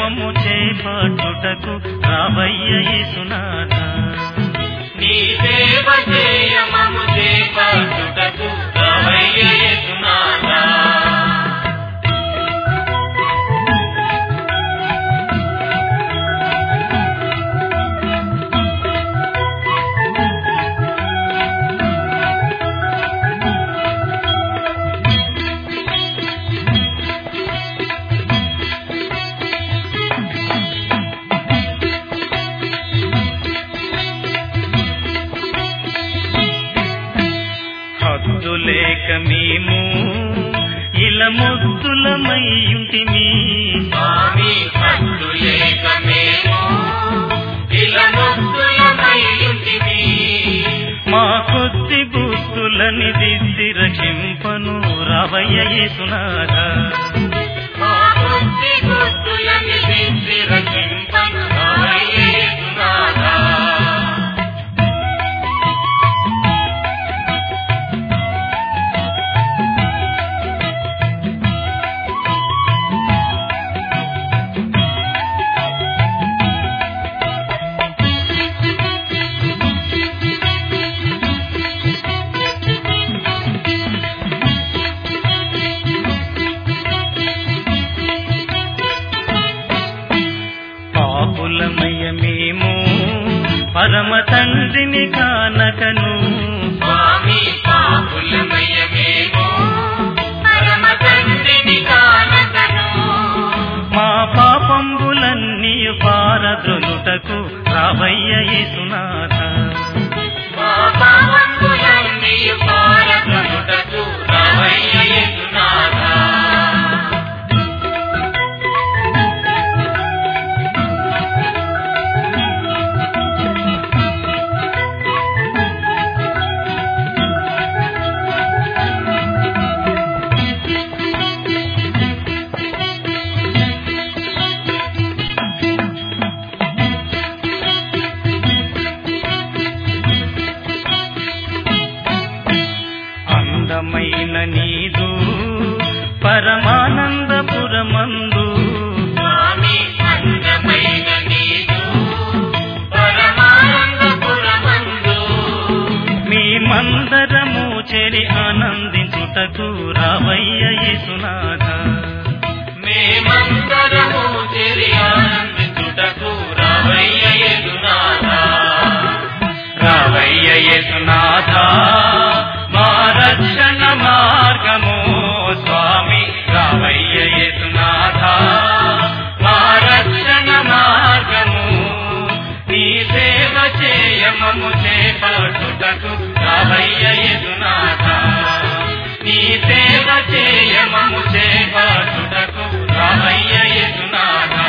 మమ్ము చేపట్టుటకు రావయ్య యేసునాథ నీ సేవ చేయ మము చేపట్టుటకు రావయ్య యేసునాథా. హద్దు లేక మేము ఇలా ముద్దులమయ్యుంటిమి స్వామి హద్దు లేక మేము ఇలా ముక్తులమైయుంటిమి. మా కొద్ది బుద్ధులని దిద్ది రక్షింపను రావయ్య యేసునాథ మా బుద్ధి గుర్తులని దిద్ది రక్షింపను రావయ్య యేసునాథా. పాపులమయ మేము పరమ తండ్రిని కానకను స్వామి పాపులమయమేమో పరమ తండ్రిని కానకను మా పాపంబులన్నీ పారద్రొలుటకు రావయ్య యేసునాథ మా పాపములన్నీ పారద్రొలుటకు రావయ్య యేసునాథా. అందమైన నీదు పరమానందపురమందు స్వామి అందమైన నీదు పరమానందపురమందు మీ మందరము చెరి ఆనందించుటకు రావయ్య యేసునాథ మేమందరము చెరి ఆనందించుటకు రావయ్య యేసునాథా. రావయ్య యేసునాథ మా రక్షణ మార్గము స్వామి రావయ్య యేసునాథ మా రక్షణ మార్గము నీ సేవ చేయమము చేపట్టుటకు రావయ్య యేసునాథ నీ సేవ చేయమము చేపట్టుటకు రావయ్య యేసునాథ